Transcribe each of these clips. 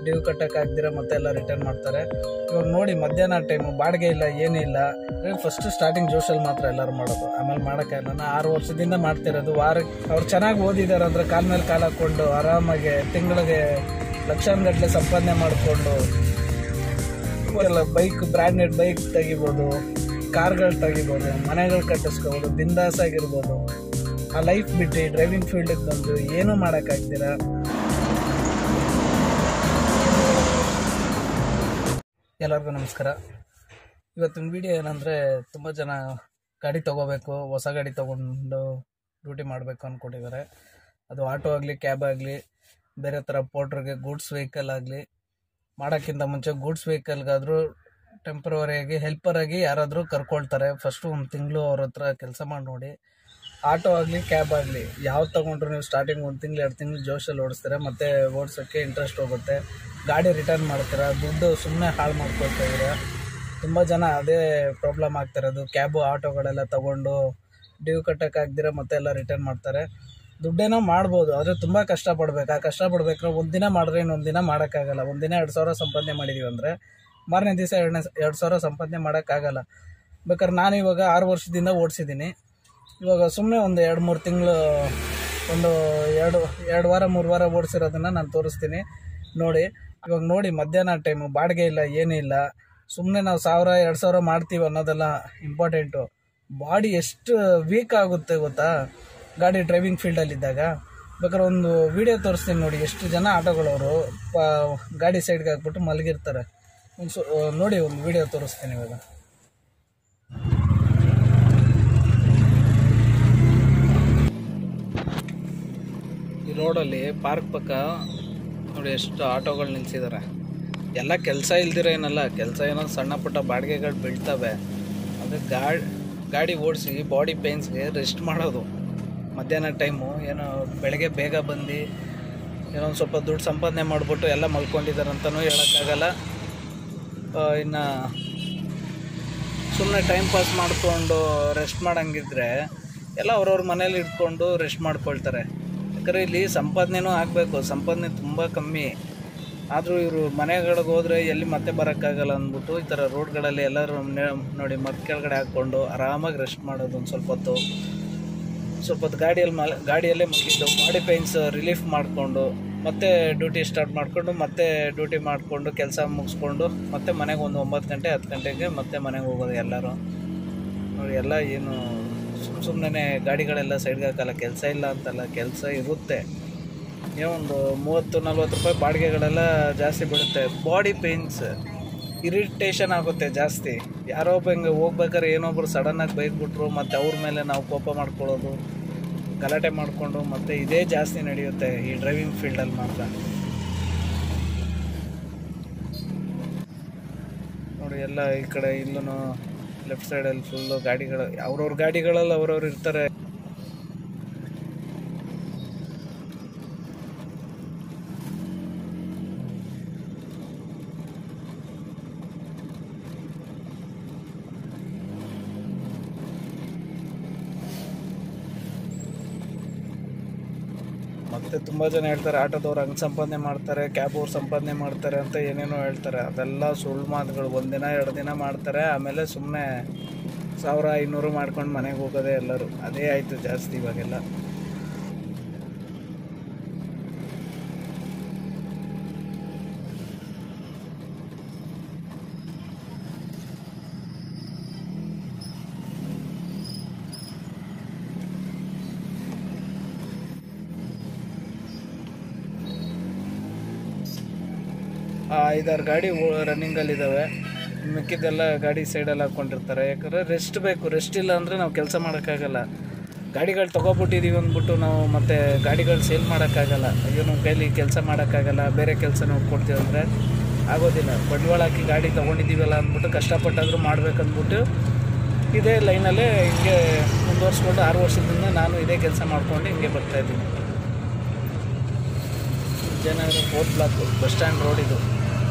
due ಕಟ್ಟಕ್ಕೆ ಆಗ್ದಿರ ಮತ್ತೆ ಎಲ್ಲ ರಿಟರ್ನ್ ಮಾಡ್ತಾರೆ ಇವಾಗ ನೋಡಿ ಮಧ್ಯಾಹ್ನ ಟೈಮು ಬಾಡಿಗೆ ಇಲ್ಲ ಏನಿಲ್ಲ ಫಸ್ಟ್ ಸ್ಟಾರ್ಟಿಂಗ್ ಜೋಶಲ್ಲಿ ಮಾತ್ರ ಎಲ್ಲರೂ ಮಾಡೋದು ಆಮೇಲೆ ಮಾಡೋಕ್ಕಾಗಲ್ಲ ನಾ ಆರು ವರ್ಷದಿಂದ ಮಾಡ್ತಿರೋದು ವಾರಕ್ಕೆ ಅವ್ರು ಚೆನ್ನಾಗಿ ಓದಿದ್ದಾರೆ ಅಂದರೆ ಕಾಲ ಮೇಲೆ ಕಾಲು ಹಾಕ್ಕೊಂಡು ಆರಾಮಾಗಿ ತಿಂಗಳಿಗೆ ಲಕ್ಷಾನುಗಟ್ಟಲೆ ಸಂಪಾದನೆ ಮಾಡಿಕೊಂಡು ಎಲ್ಲ ಬೈಕ್ ಬ್ರ್ಯಾಂಡೆಡ್ ಬೈಕ್ ತೆಗಿಬೋದು ಕಾರ್ಗಳು ತೆಗಿಬೋದು ಮನೆಗಳು ಕಟ್ಟಿಸ್ಕೋಬೋದು ಬಿಂದಾಸ್ ಆಗಿರ್ಬೋದು ಆ ಲೈಫ್ ಬಿಟ್ಟು ಡ್ರೈವಿಂಗ್ ಫೀಲ್ಡಿಗೆ ಬಂದು ಏನೂ ಮಾಡೋಕ್ಕಾಗ್ದಿರ ಎಲ್ಲರಿಗೂ ನಮಸ್ಕಾರ ಇವತ್ತಿನ ವಿಡಿಯೋ ಏನಂದರೆ ತುಂಬ ಜನ ಗಾಡಿ ತೊಗೋಬೇಕು ಹೊಸ ಗಾಡಿ ತೊಗೊಂಡು ಡ್ಯೂಟಿ ಮಾಡಬೇಕು ಅಂದ್ಕೊಂಡಿದ್ದಾರೆ ಅದು ಆಟೋ ಆಗಲಿ ಕ್ಯಾಬ್ ಆಗಲಿ ಬೇರೆ ಥರ ಪೋಟ್ರಿಗೆ ಗೂಡ್ಸ್ ವೆಹಿಕಲ್ ಆಗಲಿ ಮಾಡೋಕ್ಕಿಂತ ಮುಂಚೆ ಗೂಡ್ಸ್ ವೆಹಿಕಲ್ಗಾದರೂ ಟೆಂಪ್ರವರಿಯಾಗಿ ಹೆಲ್ಪರಾಗಿ ಯಾರಾದರೂ ಕರ್ಕೊಳ್ತಾರೆ ಫಸ್ಟು ಒಂದು ತಿಂಗಳು ಅವ್ರ ಹತ್ರ ಕೆಲಸ ಮಾಡಿ ನೋಡಿ ಆಟೋ ಆಗಲಿ ಕ್ಯಾಬ್ ಆಗಲಿ ಯಾವ್ದು ತೊಗೊಂಡ್ರು ನೀವು ಸ್ಟಾರ್ಟಿಂಗ್ ಒಂದು ತಿಂಗಳು ಎರಡು ತಿಂಗಳು ಜೋಶಲ್ಲಿ ಓಡಿಸ್ತಾರೆ ಮತ್ತು ಓಡಿಸೋಕ್ಕೆ ಇಂಟ್ರೆಸ್ಟ್ ಹೋಗುತ್ತೆ ಗಾಡಿ ರಿಟರ್ನ್ ಮಾಡ್ತೀರಾ ದುಡ್ಡು ಸುಮ್ಮನೆ ಹಾಳು ಮಾಡ್ಕೊಳ್ತಾ ಇದ್ದೀರಾ ತುಂಬ ಜನ ಅದೇ ಪ್ರಾಬ್ಲಮ್ ಆಗ್ತಿರೋದು ಕ್ಯಾಬು ಆಟೋಗಳೆಲ್ಲ ತೊಗೊಂಡು ಡ್ಯೂ ಕಟ್ಟೋಕ್ಕಾಗ್ದಿರ ಮತ್ತೆ ಎಲ್ಲ ರಿಟರ್ನ್ ಮಾಡ್ತಾರೆ ದುಡ್ಡೇನೋ ಮಾಡ್ಬೋದು ಆದರೆ ತುಂಬ ಕಷ್ಟಪಡ್ಬೇಕು ಆ ಕಷ್ಟಪಡ್ಬೇಕಾದ್ರೆ ಒಂದು ದಿನ ಮಾಡಿದ್ರೆ ಇನ್ನೊಂದು ದಿನ ಮಾಡೋಕ್ಕಾಗಲ್ಲ ಒಂದು ದಿನ ಎರಡು ಸಾವಿರ ಸಂಪಾದನೆ ಮಾಡಿದೀವಿ ಅಂದರೆ ಮಾರನೇ ದಿವಸ ಎರಡನೇ ಎರಡು ಸಾವಿರ ಸಂಪಾದನೆ ಮಾಡೋಕ್ಕಾಗಲ್ಲ ಬೇಕಾದ್ರೆ ನಾನು ಇವಾಗ ಆರು ವರ್ಷದಿಂದ ಓಡಿಸಿದ್ದೀನಿ ಇವಾಗ ಸುಮ್ಮನೆ ಒಂದು ಎರಡು ಮೂರು ತಿಂಗಳು ಒಂದು ಎರಡು ಎರಡು ವಾರ ಮೂರು ವಾರ ಓಡಿಸಿರೋದನ್ನು ನಾನು ತೋರಿಸ್ತೀನಿ ನೋಡಿ ಇವಾಗ ನೋಡಿ ಮಧ್ಯಾಹ್ನ ಟೈಮು ಬಾಡಿಗೆ ಇಲ್ಲ ಏನಿಲ್ಲ ಸುಮ್ಮನೆ ನಾವು ಸಾವಿರ ಎರಡು ಸಾವಿರ ಮಾಡ್ತೀವಿ ಅನ್ನೋದೆಲ್ಲ ಇಂಪಾರ್ಟೆಂಟು ಬಾಡಿ ಎಷ್ಟು ವೀಕ್ ಆಗುತ್ತೆ ಗೊತ್ತಾ ಗಾಡಿ ಡ್ರೈವಿಂಗ್ ಫೀಲ್ಡಲ್ಲಿದ್ದಾಗ ಬೇಕಾದ್ರೆ ಒಂದು ವಿಡಿಯೋ ತೋರಿಸ್ತೀನಿ ನೋಡಿ ಎಷ್ಟು ಜನ ಆಟೋಗಳವರು ಪ ಗಾಡಿ ಸೈಡ್ಗೆ ಹಾಕ್ಬಿಟ್ಟು ಮಲಗಿರ್ತಾರೆ ಒಂದು ಸು ನೋಡಿ ಒಂದು ವಿಡಿಯೋ ತೋರಿಸ್ತೀನಿ ಇವಾಗ ಈ ರೋಡಲ್ಲಿ ಪಾರ್ಕ್ ಪಕ್ಕ ನೋಡಿ ಎಷ್ಟು ಆಟೋಗಳು ನಿಲ್ಸಿದ್ದಾರೆ ಎಲ್ಲ ಕೆಲಸ ಇಲ್ದಿರ ಏನಲ್ಲ ಕೆಲಸ ಏನೋ ಸಣ್ಣ ಪುಟ್ಟ ಬಾಡಿಗೆಗಳು ಬೀಳ್ತವೆ ಅಂದರೆ ಗಾಡಿ ಗಾಡಿ ಓಡಿಸಿ ಬಾಡಿ ಪೇನ್ಸ್ಗೆ ರೆಸ್ಟ್ ಮಾಡೋದು ಮಧ್ಯಾಹ್ನ ಟೈಮು ಏನೋ ಬೆಳಗ್ಗೆ ಬೇಗ ಬಂದು ಏನೋ ಒಂದು ಸ್ವಲ್ಪ ದುಡ್ಡು ಸಂಪಾದನೆ ಮಾಡಿಬಿಟ್ಟು ಎಲ್ಲ ಮಲ್ಕೊಂಡಿದ್ದಾರೆ ಅಂತಲೂ ಹೇಳೋಕ್ಕಾಗಲ್ಲ ಇನ್ನು ಸುಮ್ಮನೆ ಟೈಮ್ ಪಾಸ್ ಮಾಡಿಕೊಂಡು ರೆಸ್ಟ್ ಮಾಡಂಗಿದ್ರೆ ಎಲ್ಲ ಅವ್ರವ್ರ ಮನೇಲಿ ಇಟ್ಕೊಂಡು ರೆಸ್ಟ್ ಮಾಡ್ಕೊಳ್ತಾರೆ ಯಾಕಂದರೆ ಇಲ್ಲಿ ಸಂಪಾದನೆನೂ ಆಗಬೇಕು ಸಂಪಾದನೆ ತುಂಬ ಕಮ್ಮಿ ಆದರೂ ಇವರು ಮನೆಗಳಿಗೆ ಹೋದರೆ ಎಲ್ಲಿ ಮತ್ತೆ ಬರೋಕ್ಕಾಗಲ್ಲ ಅಂದ್ಬಿಟ್ಟು ಈ ಥರ ರೋಡ್ಗಳಲ್ಲಿ ಎಲ್ಲರೂ ನೆ- ನೋಡಿ ಮರದ ಕೆಳಗಡೆ ಹಾಕ್ಕೊಂಡು ಆರಾಮಾಗಿ ರೆಸ್ಟ್ ಮಾಡೋದು ಒಂದು ಸ್ವಲ್ಪ ಹೊತ್ತು ಸ್ವಲ್ಪ ಹೊತ್ತು ಗಾಡಿಯಲ್ಲಿ ಮಲ ಗಾಡಿಯಲ್ಲೇ ಮುಗಿದ್ದು ಬಾಡಿ ಪೈನ್ಸ್ ರಿಲೀಫ್ ಮಾಡಿಕೊಂಡು ಮತ್ತೆ ಡ್ಯೂಟಿ ಸ್ಟಾರ್ಟ್ ಮಾಡಿಕೊಂಡು ಮತ್ತೆ ಡ್ಯೂಟಿ ಮಾಡಿಕೊಂಡು ಕೆಲಸ ಮುಗಿಸ್ಕೊಂಡು ಮತ್ತೆ ಮನೆಗೆ ಒಂದು ಒಂಬತ್ತು ಗಂಟೆ ಹತ್ತು ಗಂಟೆಗೆ ಮತ್ತೆ ಮನೆಗೆ ಹೋಗೋದು ಎಲ್ಲರೂ ನೋಡಿ ಎಲ್ಲ ಏನು ಸುಮ್ಮ ಸುಮ್ಮನೆ ಗಾಡಿಗಳೆಲ್ಲ ಸೈಡ್ಗೆ ಹಾಕಲ್ಲ ಕೆಲಸ ಇಲ್ಲ ಅಂತಲ್ಲ ಕೆಲಸ ಇರುತ್ತೆ ಏನೋ ಒಂದು ಮೂವತ್ತು ನಲ್ವತ್ತು ರೂಪಾಯಿ ಬಾಡಿಗೆಗಳೆಲ್ಲ ಜಾಸ್ತಿ ಬೀಳುತ್ತೆ ಬಾಡಿ ಪೇನ್ಸ್ ಇರಿಟೇಷನ್ ಆಗುತ್ತೆ ಜಾಸ್ತಿ ಯಾರೋ ಒಬ್ಬ ಹಿಂಗೆ ಹೋಗ್ಬೇಕಾದ್ರೆ ಏನೊಬ್ರು ಸಡನ್ನಾಗಿ ಬೈಕ್ ಬಿಟ್ರು ಮತ್ತು ಅವ್ರ ಮೇಲೆ ನಾವು ಕೋಪ ಮಾಡ್ಕೊಳ್ಳೋದು ಗಲಾಟೆ ಮಾಡಿಕೊಂಡು ಮತ್ತು ಇದೇ ಜಾಸ್ತಿ ನಡೆಯುತ್ತೆ ಈ ಡ್ರೈವಿಂಗ್ ಫೀಲ್ಡಲ್ಲಿ ಮಾತ್ರ ನೋಡಿ ಎಲ್ಲ ಈ ಕಡೆ ಇಲ್ಲೂ ಲೆಫ್ಟ್ ಸೈಡಲ್ಲಿ ಫುಲ್ಲು ಗಾಡಿಗಳು ಅವ್ರವ್ರ ಗಾಡಿಗಳಲ್ಲಿ ಅವ್ರವ್ರು ಇರ್ತಾರೆ ಮತ್ತೆ ತುಂಬ ಜನ ಹೇಳ್ತಾರೆ ಆಟೋದವ್ರು ಹಂಗೆ ಸಂಪಾದನೆ ಮಾಡ್ತಾರೆ ಕ್ಯಾಬ್ ಅವ್ರು ಸಂಪಾದನೆ ಮಾಡ್ತಾರೆ ಅಂತ ಏನೇನೋ ಹೇಳ್ತಾರೆ ಅದೆಲ್ಲ ಸುಳ್ಳು ಮಾತುಗಳು ಒಂದಿನ ಎರಡು ದಿನ ಮಾಡ್ತಾರೆ ಆಮೇಲೆ ಸುಮ್ಮನೆ ಸಾವಿರ ಐನೂರು ಮಾಡ್ಕೊಂಡು ಮನೆಗೆ ಹೋಗೋದೇ ಎಲ್ಲರೂ ಅದೇ ಆಯಿತು ಜಾಸ್ತಿ ಇವಾಗೆಲ್ಲ ಆ ಐದಾರು ಗಾಡಿ ರನ್ನಿಂಗಲ್ಲಿದ್ದಾವೆ ಮಿಕ್ಕಿದ್ದೆಲ್ಲ ಗಾಡಿ ಸೈಡಲ್ಲಿ ಹಾಕ್ಕೊಂಡಿರ್ತಾರೆ ಯಾಕಂದರೆ ರೆಸ್ಟ್ ಬೇಕು ರೆಸ್ಟ್ ಇಲ್ಲ ಅಂದರೆ ನಾವು ಕೆಲಸ ಮಾಡೋಕ್ಕಾಗಲ್ಲ ಗಾಡಿಗಳು ತೊಗೊಬಿಟ್ಟಿದ್ದೀವಿ ಅಂದ್ಬಿಟ್ಟು ನಾವು ಮತ್ತೆ ಗಾಡಿಗಳು ಸೇಲ್ ಮಾಡೋಕ್ಕಾಗಲ್ಲ ಅಯ್ಯೋ ನಮ್ಮ ಕೈಲಿ ಕೆಲಸ ಮಾಡೋಕ್ಕಾಗಲ್ಲ ಬೇರೆ ಕೆಲಸ ನೋಡ್ಕೊಡ್ತೀವಿ ಅಂದರೆ ಆಗೋದಿಲ್ಲ ಬಂಡವಾಳ ಹಾಕಿ ಗಾಡಿ ತೊಗೊಂಡಿದ್ದೀವಲ್ಲ ಅಂದ್ಬಿಟ್ಟು ಕಷ್ಟಪಟ್ಟಾದರೂ ಮಾಡ್ಬೇಕಂದ್ಬಿಟ್ಟು ಇದೇ ಲೈನಲ್ಲೇ ಹಿಂಗೆ ಮುಂದುವರ್ಸ್ಕೊಂಡು ಆರು ವರ್ಷದಿಂದ ನಾನು ಇದೇ ಕೆಲಸ ಮಾಡ್ಕೊಂಡು ಹಿಂಗೆ ಬರ್ತಾಯಿದ್ದೀನಿ Vijayanagar fourth block bus stand road ಇದು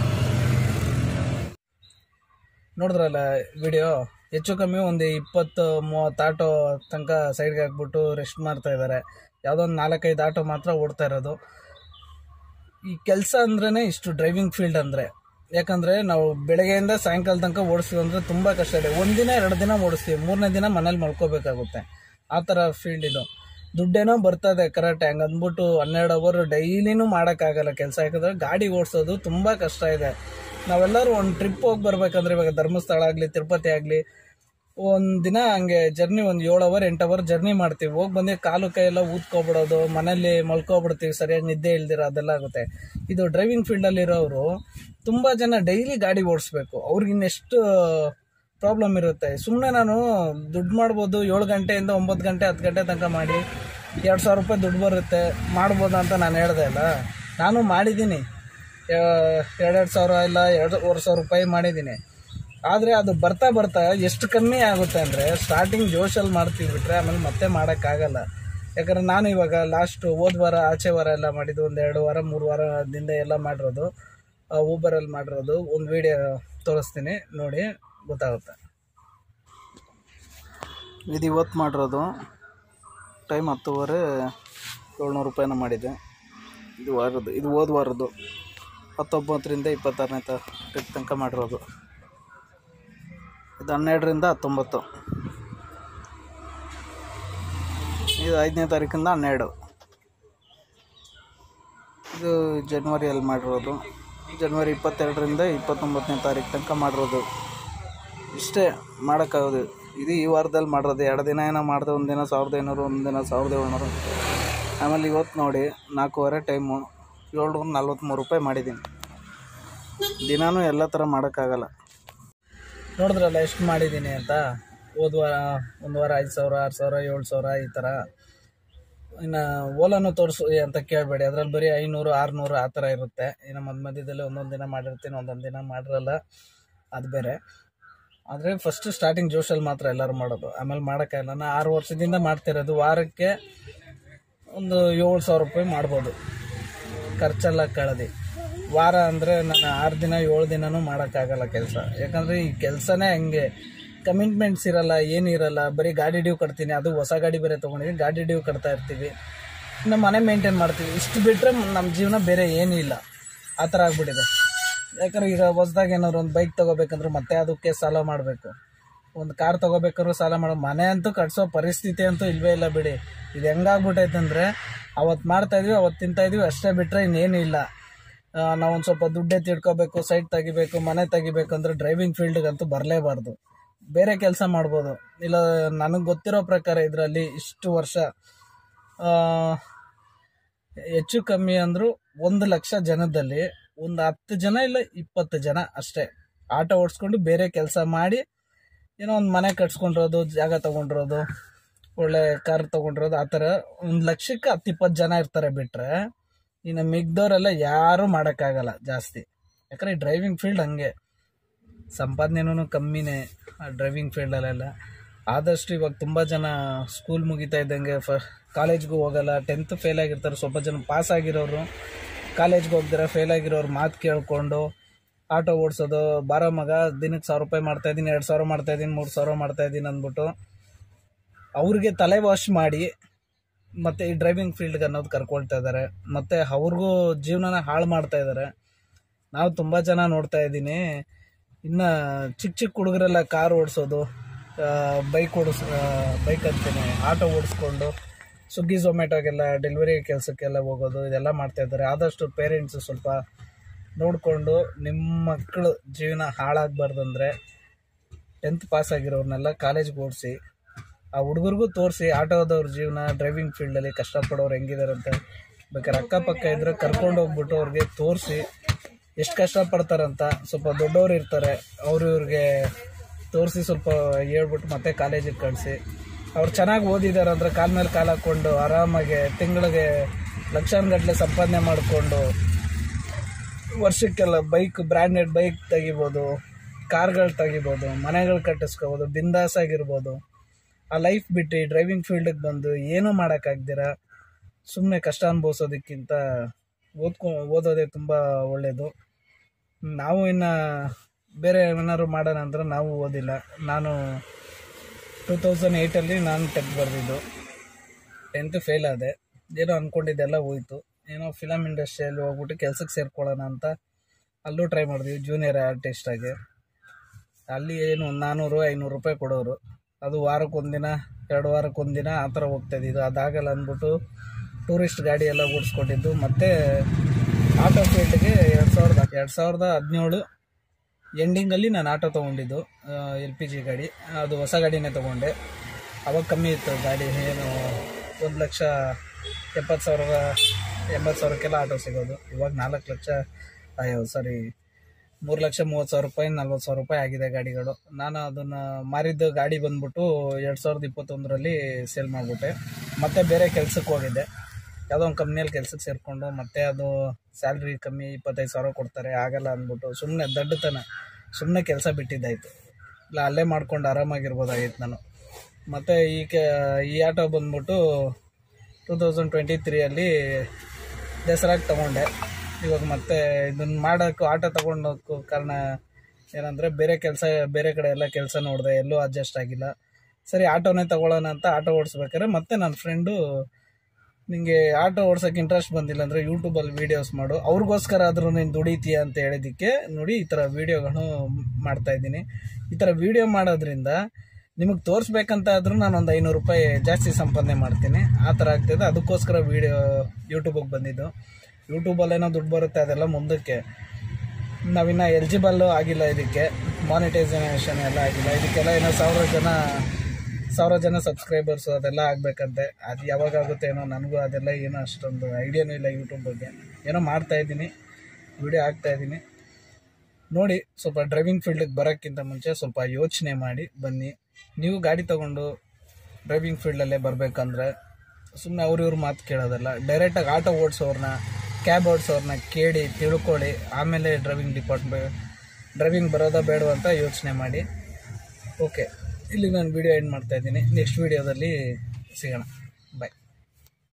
ನೋಡಿದ್ರಲ್ಲ ವಿಡಿಯೋ ಹೆಚ್ಚು ಕಮ್ಮಿ ಒಂದು ಇಪ್ಪತ್ತು ಮೂವತ್ತು ಆಟೋ ತನಕ ಸೈಡ್ಗೆ ಹಾಕ್ಬಿಟ್ಟು ರೆಸ್ಟ್ ಮಾಡ್ತಾ ಇದ್ದಾರೆ ಯಾವುದೋ ಒಂದು ನಾಲ್ಕೈದು ಆಟೋ ಮಾತ್ರ ಓಡ್ತಾ ಇರೋದು ಈ ಕೆಲಸ ಅಂದ್ರೇ ಇಷ್ಟು ಡ್ರೈವಿಂಗ್ ಫೀಲ್ಡ್ ಅಂದರೆ ಯಾಕಂದರೆ ನಾವು ಬೆಳಗ್ಗೆಯಿಂದ ಸಾಯಂಕಾಲ ತನಕ ಓಡಿಸ್ತೀವಿ ಅಂದರೆ ತುಂಬ ಕಷ್ಟ ಇದೆ ಒಂದಿನ ಎರಡು ದಿನ ಓಡಿಸ್ತೀವಿ ಮೂರನೇ ದಿನ ಮನೇಲಿ ಮಲ್ಕೋಬೇಕಾಗುತ್ತೆ ಆ ಥರ ಫೀಲ್ಡ್ ಇದು ದುಡ್ಡೇನೋ ಬರ್ತದೆ ಕರೆಕ್ಟ್ ಹಂಗೆ ಅಂದ್ಬಿಟ್ಟು ಹನ್ನೆರಡು ಅವರ್ ಡೈಲಿನೂ ಮಾಡೋಕ್ಕಾಗಲ್ಲ ಕೆಲಸ ಯಾಕಂದರೆ ಗಾಡಿ ಓಡಿಸೋದು ತುಂಬ ಕಷ್ಟ ಇದೆ ನಾವೆಲ್ಲರೂ ಒಂದು ಟ್ರಿಪ್ ಹೋಗಿ ಬರ್ಬೇಕಂದ್ರೆ ಇವಾಗ ಧರ್ಮಸ್ಥಳ ಆಗಲಿ ತಿರುಪತಿ ಆಗಲಿ ಒಂದು ದಿನ ಹಂಗೆ ಜರ್ನಿ ಒಂದು ಏಳು ಅವರ್ ಎಂಟು ಅವರ್ ಜರ್ನಿ ಮಾಡ್ತೀವಿ ಹೋಗಿ ಬಂದು ಕಾಲು ಕೈ ಎಲ್ಲ ಊದ್ಕೊಬಿಡೋದು ಮನೇಲಿ ಮಲ್ಕೊಬಿಡ್ತೀವಿ ಸರಿಯಾಗಿ ನಿದ್ದೆ ಇಲ್ದಿರ ಅದೆಲ್ಲ ಆಗುತ್ತೆ ಇದು ಡ್ರೈವಿಂಗ್ ಫೀಲ್ಡಲ್ಲಿ ಇರೋರು ತುಂಬ ಜನ ಡೈಲಿ ಗಾಡಿ ಓಡಿಸ್ಬೇಕು ಅವ್ರಿಗೆ ಇನ್ನೆಷ್ಟು ಪ್ರಾಬ್ಲಮ್ ಇರುತ್ತೆ ಸುಮ್ಮನೆ ನಾನು ದುಡ್ಡು ಮಾಡ್ಬೋದು ಏಳು ಗಂಟೆಯಿಂದ ಒಂಬತ್ತು ಗಂಟೆ ಹತ್ತು ಗಂಟೆ ತನಕ ಮಾಡಿ ಎರಡು ಸಾವಿರ ರೂಪಾಯಿ ದುಡ್ಡು ಬರುತ್ತೆ ಮಾಡ್ಬೋದು ಅಂತ ನಾನು ಹೇಳ್ದೆ ಅಲ್ಲ ನಾನು ಮಾಡಿದ್ದೀನಿ ಎರಡೆರಡು ಸಾವಿರ ಇಲ್ಲ ಎರಡೂವರೆ ಸಾವಿರ ರೂಪಾಯಿ ಮಾಡಿದ್ದೀನಿ ಆದರೆ ಅದು ಬರ್ತಾ ಬರ್ತಾ ಎಷ್ಟು ಕಮ್ಮಿ ಆಗುತ್ತೆ ಅಂದರೆ ಸ್ಟಾರ್ಟಿಂಗ್ ಜೋಶಲ್ಲಿ ಮಾಡ್ತೀವಿ ಬಿಟ್ರೆ ಆಮೇಲೆ ಮತ್ತೆ ಮಾಡೋಕ್ಕಾಗಲ್ಲ ಯಾಕಂದ್ರೆ ನಾನು ಇವಾಗ ಲಾಸ್ಟ್ ಹೋದ ವಾರ ಆಚೆ ವಾರ ಎಲ್ಲ ಮಾಡಿದ್ದು ಒಂದು ಎರಡು ವಾರ ಮೂರು ವಾರದಿಂದ ಎಲ್ಲ ಮಾಡಿರೋದು ಊಬರಲ್ಲಿ ಮಾಡಿರೋದು ಒಂದು ವಿಡಿಯೋ ತೋರಿಸ್ತೀನಿ ನೋಡಿ ಗೊತ್ತಾಗುತ್ತೆ ಇದು ಇವತ್ತು ಮಾಡಿರೋದು ಟೈಮ್ ಹತ್ತುವರೆ ಏಳ್ನೂರು ರೂಪಾಯಿನ ಮಾಡಿದ್ದೆ ಇದು ವಾರದ್ದು ಇದು ಹೋದ ವಾರದ್ದು ಹತ್ತೊಂಬತ್ತರಿಂದ ಇಪ್ಪತ್ತಾರನೇ ತಾರೀಕು ತನಕ ಮಾಡಿರೋದು ಇದು ಹನ್ನೆರಡರಿಂದ ಹತ್ತೊಂಬತ್ತು ಇದು ಐದನೇ ತಾರೀಕಿಂದ ಹನ್ನೆರಡು ಇದು ಜನ್ವರಿಯಲ್ಲಿ ಮಾಡಿರೋದು ಜನ್ವರಿ ಇಪ್ಪತ್ತೆರಡರಿಂದ ಇಪ್ಪತ್ತೊಂಬತ್ತನೇ ತಾರೀಕು ತನಕ ಮಾಡಿರೋದು ಇಷ್ಟೇ ಮಾಡೋಕ್ಕಾಗೋದು ಇದು ಈ ವಾರದಲ್ಲಿ ಮಾಡಿರೋದು ಎರಡು ದಿನ ಏನೋ ಮಾಡಿದೆ ಒಂದು ದಿನ ಸಾವಿರದ ಐನೂರು ಒಂದು ದಿನ ಸಾವಿರದ ಏಳ್ನೂರು ಆಮೇಲೆ ಇವತ್ತು ನೋಡಿ ನಾಲ್ಕೂವರೆ ಟೈಮು ಏಳ್ನೂರ ನಲ್ವತ್ತ್ಮೂರು ರೂಪಾಯಿ ಮಾಡಿದ್ದೀನಿ ದಿನಾನೂ ಎಲ್ಲ ಥರ ಮಾಡೋಕ್ಕಾಗಲ್ಲ ನೋಡಿದ್ರಲ್ಲ ಎಷ್ಟು ಮಾಡಿದ್ದೀನಿ ಅಂತ ಹೋದ ವಾರ ಒಂದು ವಾರ ಐದು ಸಾವಿರ ಆರು ಸಾವಿರ ಏಳು ಸಾವಿರ ಈ ಥರ ಇನ್ನು ಓಲಾನು ತೋರಿಸು ಅಂತ ಕೇಳಬೇಡಿ ಅದ್ರಲ್ಲಿ ಬರೀ ಐನೂರು ಆರುನೂರು ಆ ಥರ ಇರುತ್ತೆ ಇನ್ನು ಮಧ್ಯ ಮಧ್ಯದಲ್ಲಿ ಒಂದೊಂದು ದಿನ ಮಾಡಿರ್ತೀನಿ ಒಂದೊಂದು ದಿನ ಮಾಡಿರಲ್ಲ ಅದು ಬೇರೆ ಆದರೆ ಫಸ್ಟ್ ಸ್ಟಾರ್ಟಿಂಗ್ ಜೋಶಲ್ಲಿ ಮಾತ್ರ ಎಲ್ಲರೂ ಮಾಡೋದು ಆಮೇಲೆ ಮಾಡೋಕ್ಕಾಗಲ್ಲ ನಾನು ಆರು ವರ್ಷದಿಂದ ಮಾಡ್ತಿರೋದು ವಾರಕ್ಕೆ ಒಂದು ಏಳು ಸಾವಿರ ರೂಪಾಯಿ ಮಾಡ್ಬೋದು ಖರ್ಚೆಲ್ಲ ಕಳೆದು ವಾರ ಅಂದರೆ ನಾನು ಆರು ದಿನ ಏಳು ದಿನನೂ ಮಾಡೋಕ್ಕಾಗಲ್ಲ ಕೆಲಸ ಯಾಕಂದರೆ ಈ ಕೆಲಸನೇ ಹಂಗೆ ಕಮಿಟ್ಮೆಂಟ್ಸ್ ಇರಲ್ಲ ಏನಿರಲ್ಲ ಬರೀ ಗಾಡಿ ಡ್ಯೂ ಕಟ್ತೀನಿ ಅದು ಹೊಸ ಗಾಡಿ ಬೇರೆ ತೊಗೊಂಡಿದ್ದೀನಿ ಗಾಡಿ ಡ್ಯೂ ಕಟ್ತಾ ಇರ್ತೀವಿ ಇನ್ನು ಮನೆ ಮೇಂಟೈನ್ ಮಾಡ್ತೀವಿ ಇಷ್ಟು ಬಿಟ್ಟರೆ ನಮ್ಮ ಜೀವನ ಬೇರೆ ಏನೂ ಇಲ್ಲ ಆ ಥರ ಆಗ್ಬಿಟ್ಟಿದೆ ಯಾಕಂದ್ರೆ ಈಗ ಹೊಸ್ದಾಗಿ ಏನಾದ್ರು ಒಂದು ಬೈಕ್ ತೊಗೋಬೇಕಂದ್ರೆ ಮತ್ತೆ ಅದಕ್ಕೆ ಸಾಲ ಮಾಡಬೇಕು ಒಂದು ಕಾರ್ ತೊಗೋಬೇಕಾದ್ರೂ ಸಾಲ ಮಾಡೋ ಮನೆ ಅಂತೂ ಕಟ್ಸೋ ಪರಿಸ್ಥಿತಿ ಅಂತೂ ಇಲ್ವೇ ಇಲ್ಲ ಬಿಡಿ ಇದು ಹೆಂಗಾಗ್ಬಿಟ್ಟೈತೆ ಅಂದರೆ ಅವತ್ತು ಮಾಡ್ತಾಯಿದ್ವಿ ಅವತ್ತು ತಿಂತಾಯಿದ್ವಿ ಅಷ್ಟೇ ಬಿಟ್ಟರೆ ಇನ್ನೇನು ಇಲ್ಲ ನಾವು ಒಂದು ಸ್ವಲ್ಪ ದುಡ್ಡೇ ತಿಳ್ಕೊಬೇಕು ಸೈಟ್ ತೆಗಿಬೇಕು ಮನೆ ತೆಗಿಬೇಕು ಅಂದರೆ ಡ್ರೈವಿಂಗ್ ಫೀಲ್ಡ್ಗಂತೂ ಬರಲೇಬಾರ್ದು ಬೇರೆ ಕೆಲಸ ಮಾಡ್ಬೋದು ಇಲ್ಲ ನನಗೆ ಗೊತ್ತಿರೋ ಪ್ರಕಾರ ಇದರಲ್ಲಿ ಇಷ್ಟು ವರ್ಷ ಆ, ಹೆಚ್ಚು ಕಮ್ಮಿ ಅಂದರೂ ಒಂದು ಲಕ್ಷ ಜನದಲ್ಲಿ ಒಂದು ಹತ್ತು ಜನ ಇಲ್ಲ ಇಪ್ಪತ್ತು ಜನ ಅಷ್ಟೇ ಆಟೋ ಓಡಿಸ್ಕೊಂಡು ಬೇರೆ ಕೆಲಸ ಮಾಡಿ ಏನೋ ಒಂದು ಮನೆ ಕಟ್ಸ್ಕೊಂಡಿರೋದು ಜಾಗ ತೊಗೊಂಡಿರೋದು ಒಳ್ಳೆ ಕಾರ್ ತೊಗೊಂಡಿರೋದು ಆ ಥರ ಒಂದು ಲಕ್ಷಕ್ಕೆ ಹತ್ತು ಇಪ್ಪತ್ತು ಜನ ಇರ್ತಾರೆ ಬಿಟ್ಟರೆ ಇನ್ನು ಮಿಗ್ದವರೆಲ್ಲ ಯಾರೂ ಮಾಡೋಕ್ಕಾಗಲ್ಲ ಜಾಸ್ತಿ ಯಾಕಂದರೆ ಡ್ರೈವಿಂಗ್ ಫೀಲ್ಡ್ ಹಂಗೆ ಸಂಪಾದನೆನೂ ಕಮ್ಮಿನೇ ಆ ಡ್ರೈವಿಂಗ್ ಫೀಲ್ಡಲ್ಲೆಲ್ಲ ಆದಷ್ಟು ಇವಾಗ ತುಂಬ ಜನ ಸ್ಕೂಲ್ ಮುಗಿತಾ ಇದ್ದಂಗೆ ಫ ಕಾಲೇಜ್ಗೂ ಹೋಗಲ್ಲ ಟೆಂತ್ ಫೇಲ್ ಆಗಿರ್ತಾರೆ ಸ್ವಲ್ಪ ಜನ ಪಾಸ್ ಆಗಿರೋರು ಕಾಲೇಜ್ಗೆ ಹೋಗ್ದಿರ ಫೇಲ್ ಆಗಿರೋರು ಮಾತು ಕೇಳಿಕೊಂಡು ಆಟೋ ಓಡಿಸೋದು ಬಾರೋ ಮಗ ದಿನಕ್ಕೆ ಸಾವಿರ ರೂಪಾಯಿ ಮಾಡ್ತಾಯಿದ್ದೀನಿ ಎರಡು ಸಾವಿರ ಮಾಡ್ತಾಯಿದ್ದೀನಿ ಮೂರು ಸಾವಿರ ಮಾಡ್ತಾಯಿದ್ದೀನಿ ಅಂದ್ಬಿಟ್ಟು ಅವ್ರಿಗೆ ತಲೆ ವಾಶ್ ಮಾಡಿ ಮತ್ತು ಈ ಡ್ರೈವಿಂಗ್ ಫೀಲ್ಡ್ಗೆ ಅನ್ನೋದು ಕರ್ಕೊಳ್ತಾ ಇದ್ದಾರೆ ಮತ್ತು ಅವ್ರಿಗೂ ಜೀವನನ ಹಾಳು ಮಾಡ್ತಾ ಇದ್ದಾರೆ ನಾವು ತುಂಬ ಜನ ನೋಡ್ತಾ ಇದ್ದೀನಿ ಇನ್ನು ಚಿಕ್ಕ ಚಿಕ್ಕ ಹುಡುಗರೆಲ್ಲ ಕಾರ್ ಓಡಿಸೋದು ಬೈಕ್ ಓಡಿಸ್ ಬೈಕ್ ಅಂತೀನಿ ಆಟೋ ಓಡಿಸ್ಕೊಂಡು ಸ್ವಿಗ್ಗಿ ಝೊಮ್ಯಾಟೋಗೆಲ್ಲ ಡೆಲಿವರಿ ಕೆಲಸಕ್ಕೆಲ್ಲ ಹೋಗೋದು ಇದೆಲ್ಲ ಮಾಡ್ತಾ ಇದ್ದಾರೆ ಆದಷ್ಟು ಪೇರೆಂಟ್ಸು ಸ್ವಲ್ಪ ನೋಡಿಕೊಂಡು ನಿಮ್ಮ ಮಕ್ಕಳು ಜೀವನ ಹಾಳಾಗಬಾರ್ದಂದ್ರೆ ಟೆಂತ್ ಪಾಸ್ ಆಗಿರೋರ್ನೆಲ್ಲ ಕಾಲೇಜ್ಗೆ ಓಡಿಸಿ ಆ ಹುಡುಗರಿಗೂ ತೋರಿಸಿ ಆಟೋದವ್ರ ಜೀವನ ಡ್ರೈವಿಂಗ್ ಫೀಲ್ಡಲ್ಲಿ ಕಷ್ಟಪಡೋರು ಹೆಂಗಿದ್ದಾರೆ ಅಂತ ಬೇಕಾದ್ರೆ ಅಕ್ಕಪಕ್ಕ ಇದ್ರೆ ಕರ್ಕೊಂಡು ಹೋಗ್ಬಿಟ್ಟು ಅವ್ರಿಗೆ ತೋರಿಸಿ ಎಷ್ಟು ಕಷ್ಟಪಡ್ತಾರಂತ ಸ್ವಲ್ಪ ದೊಡ್ಡವ್ರು ಇರ್ತಾರೆ ಅವರು ಇವ್ರಿಗೆ ತೋರಿಸಿ ಸ್ವಲ್ಪ ಹೇಳ್ಬಿಟ್ಟು ಮತ್ತೆ ಕಾಲೇಜಿಗೆ ಕಳಿಸಿ ಅವ್ರು ಚೆನ್ನಾಗಿ ಓದಿದ್ದಾರೆ ಅಂದರೆ ಕಾಲ ಮೇಲೆ ಕಾಲು ಹಾಕ್ಕೊಂಡು ಆರಾಮಾಗಿ ತಿಂಗಳಿಗೆ ಲಕ್ಷಾನುಗಟ್ಟಲೆ ಸಂಪಾದನೆ ಮಾಡಿಕೊಂಡು ವರ್ಷಕ್ಕೆಲ್ಲ ಬೈಕ್ ಬ್ರ್ಯಾಂಡೆಡ್ ಬೈಕ್ ತೆಗಿಬೋದು ಕಾರ್ಗಳು ತೆಗಿಬೋದು ಮನೆಗಳು ಕಟ್ಟಿಸ್ಕೋಬೋದು ಬಿಂದಾಸ್ ಆಗಿರ್ಬೋದು ಆ ಲೈಫ್ ಬಿಟ್ಟು ಡ್ರೈವಿಂಗ್ ಫೀಲ್ಡಿಗೆ ಬಂದು ಏನೂ ಮಾಡೋಕ್ಕಾಗ್ದಿರ ಸುಮ್ಮನೆ ಕಷ್ಟ ಅನುಭವಿಸೋದಕ್ಕಿಂತ ಓದ್ಕೊ ಓದೋದೇ ತುಂಬ ಒಳ್ಳೆಯದು ನಾವು ಇನ್ನು ಬೇರೆ ಏನಾದ್ರು ಮಾಡೋಣ ಅಂದ್ರೆ ನಾವು ಓದಿಲ್ಲ ನಾನು ಟೂ ತೌಸಂಡ್ ಏಯ್ಟಲ್ಲಿ ನಾನು ಟೆಂತ್ ಬರೆದಿದ್ದು ಟೆಂತ್ ಫೇಲ್ ಆದೆ ಏನೋ ಅಂದ್ಕೊಂಡಿದ್ದೆಲ್ಲ ಹೋಯ್ತು ಏನೋ ಫಿಲಮ್ ಇಂಡಸ್ಟ್ರಿಯಲ್ಲಿ ಹೋಗ್ಬಿಟ್ಟು ಕೆಲ್ಸಕ್ಕೆ ಸೇರ್ಕೊಳ್ಳೋಣ ಅಂತ ಅಲ್ಲೂ ಟ್ರೈ ಮಾಡಿದ್ವಿ ಜೂನಿಯರ್ ಆರ್ಟಿಸ್ಟಾಗಿ ಅಲ್ಲಿ ಏನು ಒಂದು ನಾನ್ನೂರು ಐನೂರು ರೂಪಾಯಿ ಕೊಡೋರು ಅದು ವಾರಕ್ಕೆ ಒಂದಿನ ಎರಡು ವಾರಕ್ಕೆ ಒಂದಿನ ಆ ಥರ ಹೋಗ್ತಾ ಇದ್ದಿದ್ದು ಅದಾಗಲ್ಲ ಅಂದ್ಬಿಟ್ಟು ಟೂರಿಸ್ಟ್ ಗಾಡಿ ಎಲ್ಲ ಓಡಿಸ್ಕೊಂಡಿದ್ದು ಮತ್ತು ಆಟೋ ಫೀಲ್ಡ್ಗೆ ಎರಡು ಸಾವಿರದ ಎರಡು ಸಾವಿರದ ಹದಿನೇಳು ಎಂಡಿಂಗಲ್ಲಿ ನಾನು ಆಟೋ ತೊಗೊಂಡಿದ್ದು ಎಲ್ ಪಿ ಜಿ ಗಾಡಿ ಅದು ಹೊಸ ಗಾಡಿನೇ ತೊಗೊಂಡೆ ಅವಾಗ ಕಮ್ಮಿ ಇತ್ತು ಗಾಡಿ ಏನು ಒಂದು ಲಕ್ಷ ಎಪ್ಪತ್ತು ಸಾವಿರ ಎಂಬತ್ತು ಸಾವಿರಕ್ಕೆಲ್ಲ ಆಟೋ ಸಿಗೋದು ಇವಾಗ ನಾಲ್ಕು ಲಕ್ಷ ಅಯ್ಯೋ ಸಾರಿ ಮೂರು ಲಕ್ಷ ಮೂವತ್ತು ಸಾವಿರ ರೂಪಾಯಿ ನಲ್ವತ್ತು ಸಾವಿರ ರೂಪಾಯಿ ಆಗಿದೆ ಗಾಡಿಗಳು ನಾನು ಅದನ್ನು ಮಾರಿದ್ದು ಗಾಡಿ ಬಂದ್ಬಿಟ್ಟು ಎರಡು ಸಾವಿರದ ಇಪ್ಪತ್ತೊಂದರಲ್ಲಿ ಸೇಲ್ ಮಾಡಿಬಿಟ್ಟೆ ಮತ್ತೆ ಬೇರೆ ಕೆಲ್ಸಕ್ಕೆ ಹೋಗಿದ್ದೆ ಯಾವುದೋ ಒಂದು ಕಂಪ್ನಿಯಲ್ಲಿ ಕೆಲ್ಸಕ್ಕೆ ಸೇರಿಕೊಂಡು ಮತ್ತೆ ಅದು ಸ್ಯಾಲ್ರಿ ಕಮ್ಮಿ ಇಪ್ಪತ್ತೈದು ಸಾವಿರ ಕೊಡ್ತಾರೆ ಆಗಲ್ಲ ಅಂದ್ಬಿಟ್ಟು ಸುಮ್ಮನೆ ದಡ್ಡತನ ಸುಮ್ಮನೆ ಕೆಲಸ ಬಿಟ್ಟಿದ್ದಾಯಿತು ಇಲ್ಲ ಅಲ್ಲೇ ಮಾಡ್ಕೊಂಡು ಆರಾಮಾಗಿರ್ಬೋದಾಗಿತ್ತು ನಾನು ಮತ್ತು ಈ ಕೆ ಈ ಆಟೋ ಬಂದ್ಬಿಟ್ಟು ಟೂ ತೌಸಂಡ್ ಟ್ವೆಂಟಿ ತ್ರೀಯಲ್ಲಿ ದಸರಾಗೆ ತೊಗೊಂಡೆ ಇವಾಗ ಮತ್ತೆ ಇದನ್ನು ಮಾಡೋಕ್ಕೂ ಆಟೋ ತೊಗೊಂಡೋಕ್ಕೂ ಕಾರಣ ಏನಂದರೆ ಬೇರೆ ಕೆಲಸ ಬೇರೆ ಕಡೆ ಎಲ್ಲ ಕೆಲಸ ನೋಡಿದೆ ಎಲ್ಲೂ ಅಡ್ಜಸ್ಟ್ ಆಗಿಲ್ಲ ಸರಿ ಆಟೋನೇ ತೊಗೊಳ್ಳೋಣ ಅಂತ ಆಟೋ ಓಡಿಸ್ಬೇಕಾದ್ರೆ ಮತ್ತೆ ನನ್ನ ಫ್ರೆಂಡು ನಿಂಗೆ ಆಟೋ ಓಡ್ಸೋಕೆ ಇಂಟ್ರೆಸ್ಟ್ ಬಂದಿಲ್ಲ ಅಂದರೆ ಯೂಟ್ಯೂಬಲ್ಲಿ ವೀಡಿಯೋಸ್ ಮಾಡು ಅವ್ರಿಗೋಸ್ಕರ ಆದರೂ ನೀನು ದುಡಿತೀಯ ಅಂತ ಹೇಳಿದ್ದಕ್ಕೆ ನೋಡಿ ಈ ಥರ ವೀಡಿಯೋಗಳು ಮಾಡ್ತಾ ಇದ್ದೀನಿ ಈ ಥರ ವೀಡಿಯೋ ಮಾಡೋದ್ರಿಂದ ನಿಮಗೆ ತೋರಿಸ್ಬೇಕಂತ ಆದರೂ ನಾನು ಒಂದು ಐನೂರು ರೂಪಾಯಿ ಜಾಸ್ತಿ ಸಂಪಾದನೆ ಮಾಡ್ತೀನಿ ಆ ಥರ ಆಗ್ತಿದೆ ಅದಕ್ಕೋಸ್ಕರ ವೀಡಿಯೋ ಯೂಟ್ಯೂಬಿಗೆ ಬಂದಿದ್ದು ಯೂಟ್ಯೂಬಲ್ಲೇನೋ ದುಡ್ಡು ಬರುತ್ತೆ ಅದೆಲ್ಲ ಮುಂದಕ್ಕೆ ನಾವಿನ್ನು ಎಲಿಜಿಬಲ್ಲು ಆಗಿಲ್ಲ ಇದಕ್ಕೆ ಮಾನಿಟೈಸೇಷನ್ ಎಲ್ಲ ಆಗಿಲ್ಲ ಇದಕ್ಕೆಲ್ಲ ಏನೋ ಸಾವಿರ ಜನ ಸಾವಿರ ಜನ ಸಬ್ಸ್ಕ್ರೈಬರ್ಸು ಅದೆಲ್ಲ ಆಗಬೇಕಂತೆ ಅದು ಯಾವಾಗ ಆಗುತ್ತೆ ಏನೋ ನನಗೂ ಅದೆಲ್ಲ ಏನೋ ಅಷ್ಟೊಂದು ಐಡಿಯಾನೂ ಇಲ್ಲ ಯೂಟ್ಯೂಬ್ ಬಗ್ಗೆ ಏನೋ ಮಾಡ್ತಾ ಇದ್ದೀನಿ ವಿಡಿಯೋ ಹಾಕ್ತಾ ಇದ್ದೀನಿ ನೋಡಿ ಸ್ವಲ್ಪ ಡ್ರೈವಿಂಗ್ ಫೀಲ್ಡಿಗೆ ಬರೋಕ್ಕಿಂತ ಮುಂಚೆ ಸ್ವಲ್ಪ ಯೋಚನೆ ಮಾಡಿ ಬನ್ನಿ ನೀವು ಗಾಡಿ ತೊಗೊಂಡು ಡ್ರೈವಿಂಗ್ ಫೀಲ್ಡಲ್ಲೇ ಬರಬೇಕಂದ್ರೆ ಸುಮ್ಮನೆ ಅವ್ರ ಇವ್ರ ಮಾತು ಕೇಳೋದಲ್ಲ ಡೈರೆಕ್ಟಾಗಿ ಆಟೋ ಓಡಿಸೋರ್ನ ಕ್ಯಾಬ್ ಓಡಿಸೋರ್ನ ಕೇಳಿ ತಿಳ್ಕೊಳ್ಳಿ ಆಮೇಲೆ ಡ್ರೈವಿಂಗ್ ಡಿಪಾರ್ಟ್ಮೆಂಟ್ ಡ್ರೈವಿಂಗ್ ಬರೋದಾ ಬೇಡವಾ ಅಂತ ಯೋಚನೆ ಮಾಡಿ ಓಕೆ ಇಲ್ಲಿ ನಾನು ವಿಡಿಯೋ ಎಂಡ್ ಮಾಡ್ತಾ ಇದ್ದೀನಿ ನೆಕ್ಸ್ಟ್ ವಿಡಿಯೋದಲ್ಲಿ ಸಿಗೋಣ ಬಾಯ್